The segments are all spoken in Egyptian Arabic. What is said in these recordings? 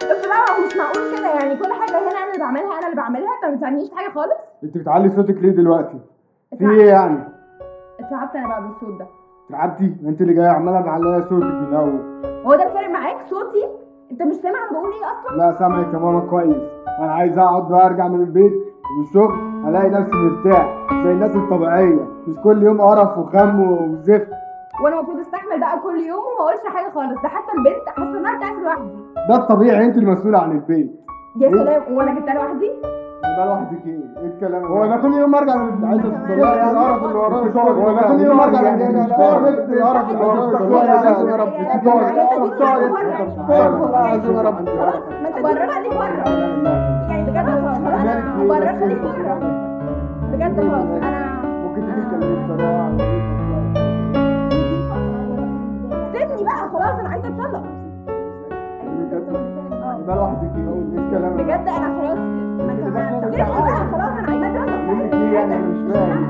بس لا مش معقول كده يعني كل حاجه هنا انا اللي بعملها انا اللي بعملها انت ما بتساعدنيش في حاجه خالص انت بتعلي صوتك ليه دلوقتي في ايه يعني اتعبت انا بقى بالصوت ده تعبتي انت اللي جايه عماله معليه صوتك من الاول هو ده الفرق معاك صوتي انت مش سامع انا بقول ايه اصلا لا سامعك يا ماما كويس انا عايز اقعد بقى ارجع من البيت من الشغل الاقي نفسي مرتاح زي الناس الطبيعيه مش كل يوم قرف وخم وزفت وانا المفروض استحمل بقى كل يوم وما اقولش حاجه خالص ده حتى البنت حاسه انها بتاعت لوحدي ده الطبيعي انت المسؤوله عن البيت يا إيه؟ سلام وانا جبتها لوحدي يبقى لوحدك ايه؟ ايه الكلام هو انا كل يوم ارجع من عايز تطلعي القرف اللي ورايا هو انا كل يوم ارجع من القرف اللي ورايا يا رب والله العظيم يا رب خلاص ما انت بره خليك بره يعني بجد خلاص انا بره خليك بره بجد خلاص انا ممكن تيجي تكلمني بطريقه سيبني بقى خلاص انا عايزه اتطلق يبقى لوحدك ايه؟ ايه الكلام ده؟ بجد انا خلاص ما انت سيبني بقى خلاص انا عايزه اتطلق منك ايه يعني انا مش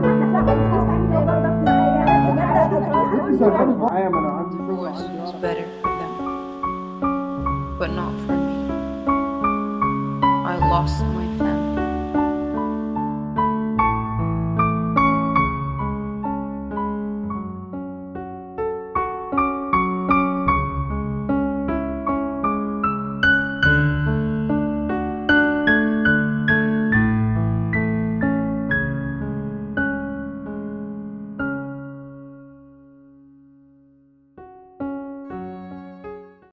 فاهم انت شغالة معايا ما انا عندي شغل course عندي was better for them, but not for me. I lost my family.